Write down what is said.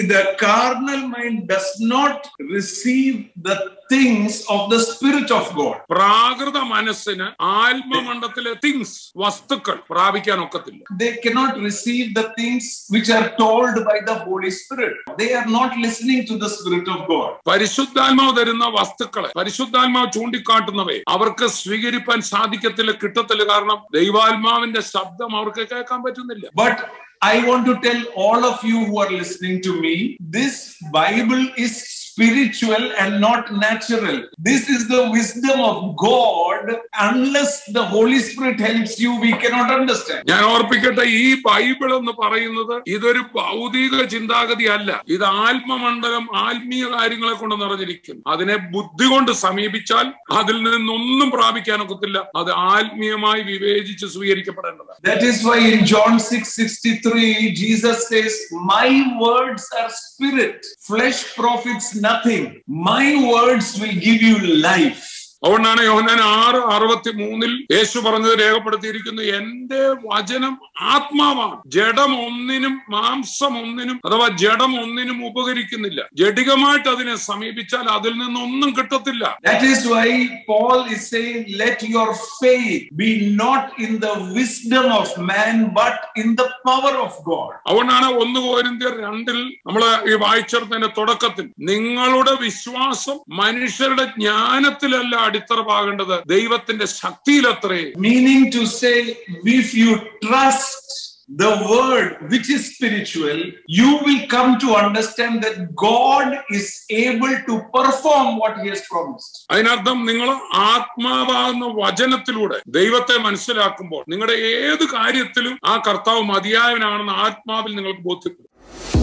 the carnal mind does not receive the things of the Spirit of God. പ്രാകൃത മനസ്സിന് ആത്മമണ്ഡത്തിലെ things വസ്തുക്കൾ പ്രാപിക്കാൻ ഒക്കത്തില്ല They cannot receive the things which are told by the Holy Spirit. They are not listening to the Spirit of God. പരിശുദ്ധാത്മാവ് തരുന്ന വസ്തുക്കളെ പരിശുദ്ധാത്മാവ് ചൂണ്ടിക്കാട്ടുന്നവയെ അവർക്ക് സ്വീകരിപ്പാൻ സാധിക്കത്തില്ല കിട്ടത്തില്ല കാരണം ദൈവാത്മാവിന്റെ ശബ്ദം അവർക്ക് കേൾക്കാൻ പറ്റുന്നില്ല But I want to tell all of you who are listening to me this Bible is spiritual and not natural. This is the wisdom of God. Unless the Holy Spirit helps you, we cannot understand. ഞാൻ ഓർപ്പിക്കട്ടെ ഈ Bible എന്ന് പറയുന്നത് ഇതൊരു ഭൗതിക ചിന്താഗതി അല്ല ഇത് ആത്മമണ്ഡലം ആത്മീയ കാര്യങ്ങളെ കൊണ്ട് നിറഞ്ഞിരിക്കുന്നു അതിനെ ബുദ്ധി കൊണ്ട് സമീപിച്ചാൽ അതിൽ നിന്നൊന്നും പ്രാപിക്കാനൊക്കത്തില്ല അത് ആത്മീയമായി വിവേചിച്ച് സ്വീകരിക്കപ്പെടേണ്ടതാണ് That is why in John 6 63, Jesus says, My words are spirit, flesh profits nothing. My words will give you life. അതുകൊണ്ടാണ് യോഹന്നാൻ ആറ് അറുപത്തി മൂന്നിൽ യേശു പറഞ്ഞത് രേഖപ്പെടുത്തിയിരിക്കുന്നു എന്റെ വചനം ആത്മാവാണ് ജഡം ഒന്നിനും മാംസം ഒന്നിനും അഥവാ ജഡം ഒന്നിനും ഉപകരിക്കുന്നില്ല ജഡികമായിട്ട് അതിനെ സമീപിച്ചാൽ അതിൽ നിന്നൊന്നും കിട്ടത്തില്ല That is why Paul is saying, Let your faith be not in the wisdom of man, but in the power of God. അതുകൊണ്ടാണ് ഒന്ന് കോരിന്ത്യർ രണ്ടിൽ നമ്മൾ ഈ വായിച്ചെടുത്തതിന്റെ തുടക്കത്തിൽ നിങ്ങളുടെ വിശ്വാസം മനുഷ്യരുടെ ജ്ഞാനത്തിലല്ല അടിത്തറ പാകേണ്ടത് ദൈവത്തിന്റെ ശക്തിയിലത്രേ Meaning to say, if you trust the word which is spiritual, you will come to understand that God is able to perform what He has promised. അതിനർത്ഥം നിങ്ങൾ ആത്മാവാകുന്ന വചനത്തിലൂടെ ദൈവത്തെ മനസ്സിലാക്കുമ്പോൾ നിങ്ങളുടെ ഏത് കാര്യത്തിലും ആ കർത്താവ് മതിയായവനാണെന്ന് ആത്മാവിൽ നിങ്ങൾക്ക് ബോധ്യപ്പെടും